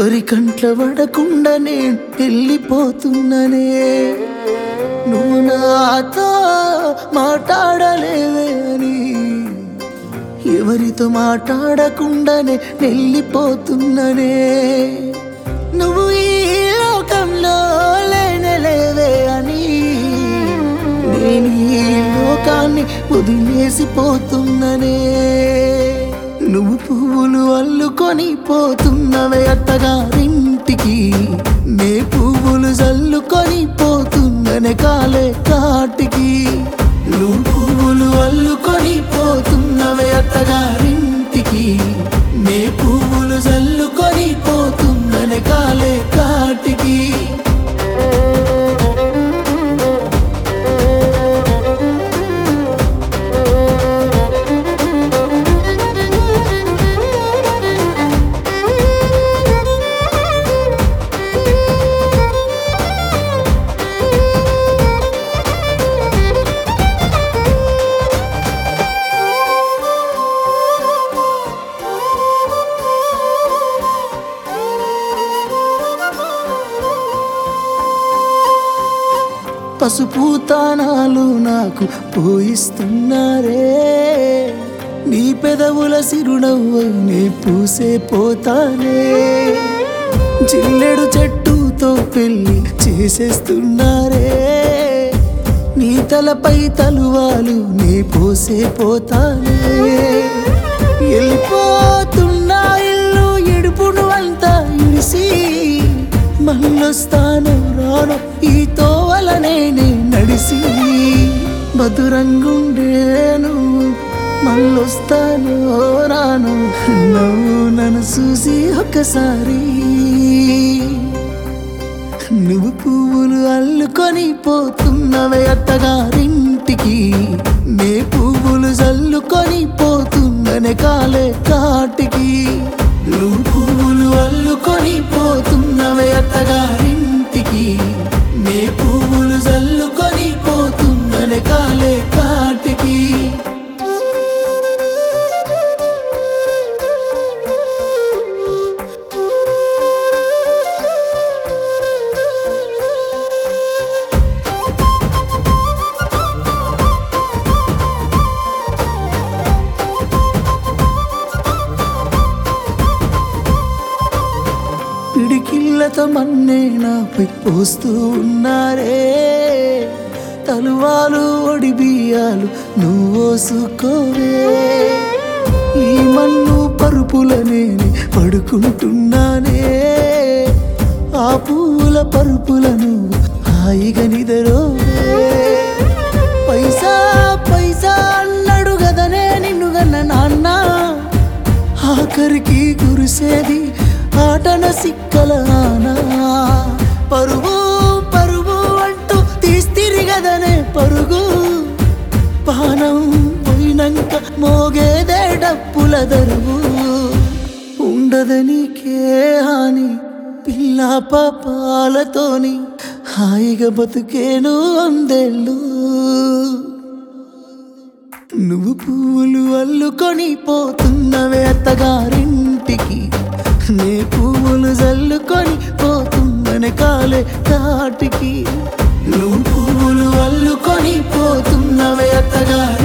ఎవరి కంట్ల పడకుండా నేను వెళ్ళిపోతున్ననే నువ్వు నాతో మాట్లాడలేదే అని ఎవరితో మాట్లాడకుండానే వెళ్ళిపోతున్ననే నువ్వు ఈ లోకంలో లేనలేవే అని నేను ఈ లోకాన్ని వదిలేసిపోతున్ననే నువ్వు పువ్వులు అల్లుకొని పోతున్నవే అత్తగారింటికి నే పువ్వులు జల్లుకొని పోతున్ననే కాలే కాటికి నువ్వు పువ్వులు అల్లుకొని పోతున్నవే అత్తగారింటికి నే పువ్వులు జల్లుకొని పోతున్ననే కాలే కాటికి పసుపు తానాలు నాకు పోయిస్తున్నారే నీ పెదవుల సిరునవ్వు నీ పూసే పోతానే జిల్లెడు చెట్టుతో పెళ్లి చేసేస్తున్నారే నీ తలపై తలువాలు నీ పోసే పోతానే వెళ్ళిపోతున్నా ఇల్లు ఇడుపును అంతా ఇడిసి మళ్ళొస్తాను రాను ఈ తోవలనే నే నడిసి మధురంగుండేను మళ్ళొస్తాను రాను నవ్వు నన్ను చూసి ఒక్కసారి నువ్వు పువ్వులు అల్లుకొని పోతున్నవే అత్తగారింటికి నే పువ్వులు జల్లుకొని పోతున్ననే కాలే కాటికి నువ్వు పువ్వులు అల్లుకొని పోతున్నవే అత్తగారింటికి నే పువ్వులు జల్లుకొని పోతున్ననే కాలే కాటికి పిడికిళ్ళతో మన్నే నాపై పోస్తూ ఉన్నారే తలువాలు ఒడి బియ్యాలు నువ్వు ఓసుకోవే ఈ మన్ను పరుపులనే పడుకుంటున్నానే ఆ పూల పరుపులను హాయిగా నిదరోవే పైసా పైసా అన్నాడు గదనే నిన్ను గన్న నాన్న ఆఖరికి కురిసేది ఆటన సిక్కల ఆనా పరుగు పరుగు అంటూ తీస్తిరిగదనే పరుగు పానం పోయినంక మోగేదే డప్పుల దరువు ఉండదనికే హాని పిల్ల పాపాలతోని హాయిగా బతుకేను అందేళ్ళు నువ్వు పువ్వులు అల్లుకొని పోతున్నవే అత్తగారింటికి నే పువ్వులు జల్లుకొని పోతున్ననే కాలే కాటికి నువ్వు పువ్వులు అల్లుకొని పోతున్నవే అత్తగారి